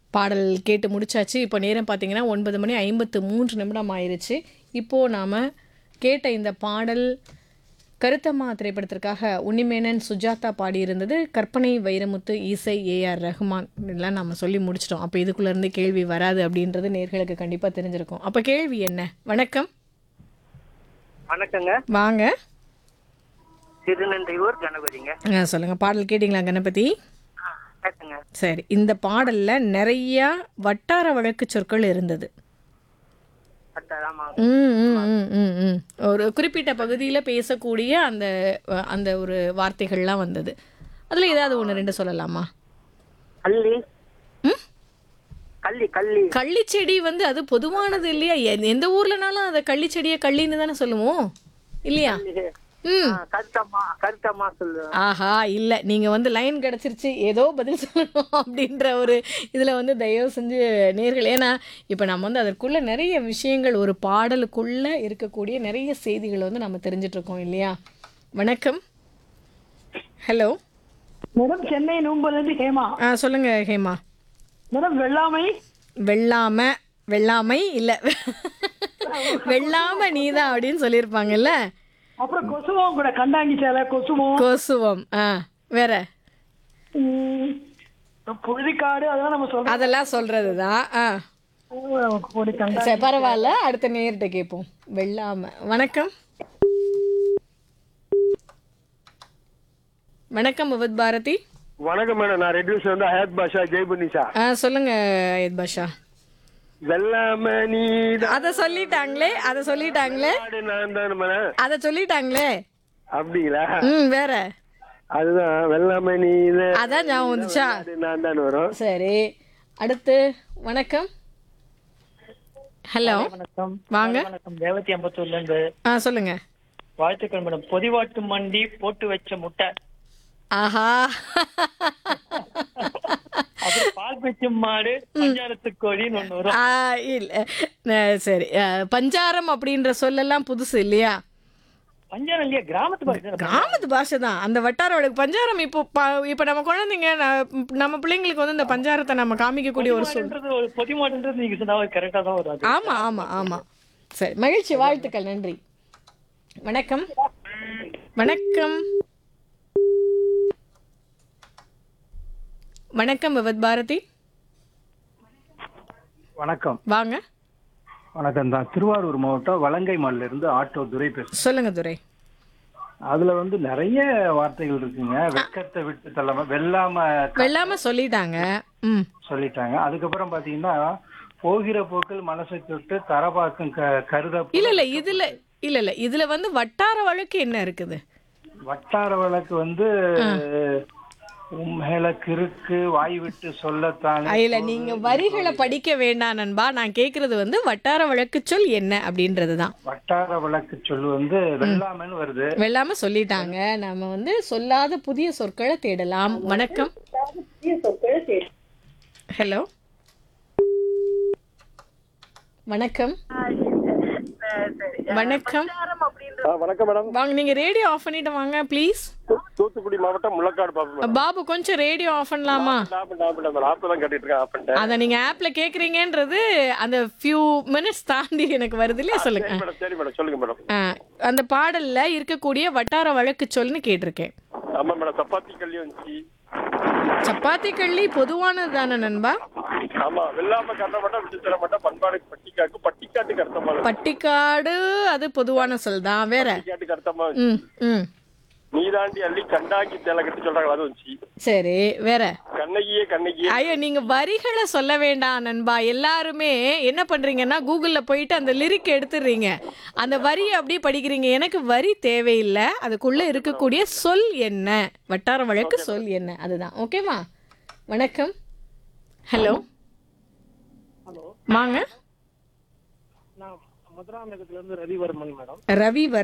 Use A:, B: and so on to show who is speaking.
A: பாடல் கேட்டு முடிச்சாச்சு இப்போ நேரம் பார்த்தீங்கன்னா ஒன்பது மணி ஐம்பத்து மூன்று நிமிடம் ஆயிருச்சு இப்போது நாம் கேட்ட இந்த பாடல் கருத்தம்மா திரைப்படத்திற்காக உன்னிமேனன் சுஜாதா பாடியிருந்தது கற்பனை வைரமுத்து இசை ஏஆர் ரஹ்மான் எல்லாம் நம்ம சொல்லி முடிச்சிட்டோம் அப்போ இதுக்குள்ளேருந்து கேள்வி வராது அப்படின்றது நேர்களுக்கு கண்டிப்பாக தெரிஞ்சிருக்கும் அப்போ கேள்வி என்ன வணக்கம்
B: வணக்கங்க
A: வாங்க
B: திருநன்றையூர் கணபதிங்க
A: ஆ, சொல்லுங்க பாடல் கேட்டிங்களா கணபதி
B: கேட்டுங்க
A: சரி இந்த பாடல்ல நிறைய வட்டார வழக்கு சொற்கள் இருந்தது
B: அத்தாராமா
A: ம், ம், ம், ம், ம். ஒரு குறிப்பிட்ட பகுதியில் பேசக்கூடிய அந்த அஹ், அந்த ஒரு வார்த்தைகள்லாம் வந்தது அதில் ஏதாவது ஒன்று ரெண்டு சொல்லலாமா
B: கள்ளி
A: ம்
B: கள்ளி கள்ளி
A: கள்ளிச்செடி வந்து அது பொதுவானது இல்லையா எ- எந்த ஊர்லனாலும் அதை கள்ளிச்செடியை கள்ளின்னு தானே சொல்லுவோம் இல்லையா ம்
B: ஆ, கருத்தம்மா கருத்தம்மா சொல்லுவேன்
A: ஆஹா இல்லை நீங்கள் வந்து லைன் கிடச்சிருச்சு ஏதோ பதில் சொல்லணும் அப்படின்ற ஒரு இதில் வந்து தயவு செஞ்சு நேர்கள் ஏன்னா இப்போ நம்ம வந்து அதற்குள்ள நிறைய விஷயங்கள் ஒரு பாடலுக்குள்ளே இருக்கக்கூடிய நிறைய செய்திகள் வந்து நம்ம தெரிஞ்சிட்டு இருக்கோம் இல்லையா வணக்கம் ஹலோ
C: மேடம் சென்னை நூம்பலேருந்து ஹேமா
A: ஆ சொல்லுங்கள் ஹேமா
C: மேடம் வெள்ளாமை
A: வெள்ளாமை வெள்ளாமை இல்லை வெள்ளாமை நீதான் அப்படின்னு சொல்லியிருப்பாங்கல்ல
C: அப்புறம் கொசுவம் கூட கண்டாங்கி சேலை கொசுவம்
A: கொசுவம் ஆ வேற
C: உம், புழுதிக்காடு அதெல்லாம் நம்ம சொல்றோம்
A: அதெல்லாம் சொல்கிறது தான் ஆ
C: ஒரு கண்டா
A: சரி பரவாயில்ல அடுத்த நேர்கிட்ட கேட்போம் வெள்ளாம வணக்கம் வணக்கம் விவத் பாரதி
D: வணக்கம் மேடம் நான் ரெட்யூஸ் வந்து ஹயத் பாஷா ஜெய்புனிஷா
A: ஆ சொல்லுங்க எத் பாஷா
D: வெள்ளாம நீ
A: அதை சொல்லிட்டாங்களே அதை சொல்லிட்டாங்களே
D: நான் தானே மேடம்
A: அதை சொல்லிட்டாங்களே
D: அப்படிங்களா
A: ம் வேற
D: அதுதான் வெள்ளாம நீ
A: அதான் ஞாபகம் வந்துச்சா
D: நான் தான் வரும்
A: சரி அடுத்து வணக்கம் ஹலோ
C: வணக்கம்
A: வாங்க
C: வணக்கம் தேவத்தி அம்பத்தூர்ல இருந்து
A: ஆ சொல்லுங்க
C: வாழ்த்துக்கள் மேடம் பொதிவாட்டு மண்டி போட்டு வச்ச முட்டை
A: ஆஹா
C: அப்புறம் பால் பெச்சும் மாடு பஞ்சாரத்து கோழின்னு ஒண்ணு வரும்
A: ஆ, இல்ல அஹ், சரி அஹ், பஞ்சாரம் அப்படின்ற சொல்லெல்லாம் புதுசு இல்லையா
C: பஞ்சாரம் இல்லையா கிராமத்து பாஷை
A: கிராமத்து பாஷை தான் அந்த வட்டார வழக்கு பஞ்சாரம் இப்போ ப- இப்போ நம்ம குழந்தைங்க ந- நம்ம பிள்ளைங்களுக்கு வந்து இந்த பஞ்சாரத்தை நம்ம காமிக்கக்கூடிய ஒரு சொல்
C: பொதிமாடுன்றது ஒரு பொதிமாடுன்றது நீங்க சொன்னா கரெக்டா தான் வரும் அது
A: ஆமா ஆமா ஆமா சரி மகிழ்ச்சி வாழ்த்துக்கள் நன்றி வணக்கம் வணக்கம் வணக்கம் விவத் பாரதி
E: வணக்கம்
A: வாங்க
E: வணக்கம் தான் திருவாரூர் மாவட்டம் வலங்கை மால்ல இருந்து ஆட்டோ துரை பேசுறேன்
A: சொல்லுங்க துரை
E: அதுல வந்து நிறைய வார்த்தைகள் இருக்குங்க வெக்கத்தை விட்டு தள்ளாம வெல்லாம
A: வெள்ளாம சொல்லிட்டாங்க ம்
E: சொல்லிட்டாங்க அதுக்கப்புறம் பாத்தீங்கன்னா போகிற போக்கில் மனசை தொட்டு தரபாக்கும் க- கருத
A: இல்ல இல்ல இதுல இல்ல இல்ல இதுல வந்து வட்டார வழக்கு என்ன இருக்குது
E: வட்டார வழக்கு வந்து உன் மேல கிறுக்கு வாய் விட்டு சொல்லத்தானே
A: இல்ல நீங்க வரிகளை படிக்க வேண்டாம் நண்பா நான் கேக்குறது வந்து வட்டார வழக்கு சொல் என்ன அப்படின்றது தான்
E: வட்டார வழக்கு சொல்லு வந்து வெள்ளாமன்னு வருது
A: வெள்ளாம சொல்லிட்டாங்க நாம வந்து சொல்லாத புதிய சொற்களை தேடலாம் வணக்கம் ஹலோ வணக்கம் வணக்கம்
D: வணக்கம் மேடம்
A: வாங்க நீங்க ரேடியோ ஆஃப் பண்ணிட்டு வாங்க ப்ளீஸ்
D: தூத்துக்குடி மாவட்டம் முள்ளக்காடு பாப்பா
A: பாபு கொஞ்சம் ரேடியோ ஆஃப் பண்ணலாமா
D: ஆப் தான் கட்டிட்டு இருக்கேன் ஆப் பண்ணிட்டேன்
A: அதை நீங்க ஆப்ல கேக்குறீங்கன்றது அந்த ஃபியூ மினிட்ஸ் தாண்டி எனக்கு வருது இல்லையா சொல்லுங்க
D: சரி மேடம் சரி மேடம் சொல்லுங்க மேடம்
A: ஆ, அந்த பாடல்ல இருக்கக்கூடிய வட்டார வழக்கு சொல்னு கேட்டிருக்கேன்
D: ஆமா மேடம் சப்பாத்தி கல்லி வந்துச்சு
A: சப்பாத்தி கள்ளி பொதுவானது தானே நண்பா
D: ஆமா வெள்ளாம கட்ட மாட்டா விட்டு தர மாட்டா பண்பாடு பட்டிக்காக்கு பட்டிக்காட்டுக்கு அர்த்தமா இருக்கு.
A: பட்டிக்காடு அது பொதுவான சொல் தான் வேற
D: பட்டிக்காட்டுக்கு அர்த்தமா இருந்துச்சு.
A: ம் ம்
D: நீதாண்டி அள்ளி கண்டாங்கி தேலை கட்டி சொல்றாங்க அது வந்துச்சு
A: சரி வேற
D: கண்ணகியே கண்ணகியே
A: ஐயோ நீங்க வரிகளை சொல்ல வேண்டாம் நண்பா எல்லாருமே என்ன பண்றீங்கன்னா கூகுள்ல போயிட்டு அந்த லிரிக் எடுத்துடுறீங்க அந்த வரியை அப்படியே படிக்கிறீங்க எனக்கு வரி தேவையில்லை அதுக்குள்ள இருக்கக்கூடிய சொல் என்ன வட்டார வழக்கு சொல் என்ன அதுதான் ஓகேவா வணக்கம் ஹலோ வாங்க
C: நான் மதுராந்தகத்துல இருந்து ரவிவர்மன் மேடம்
A: ரவி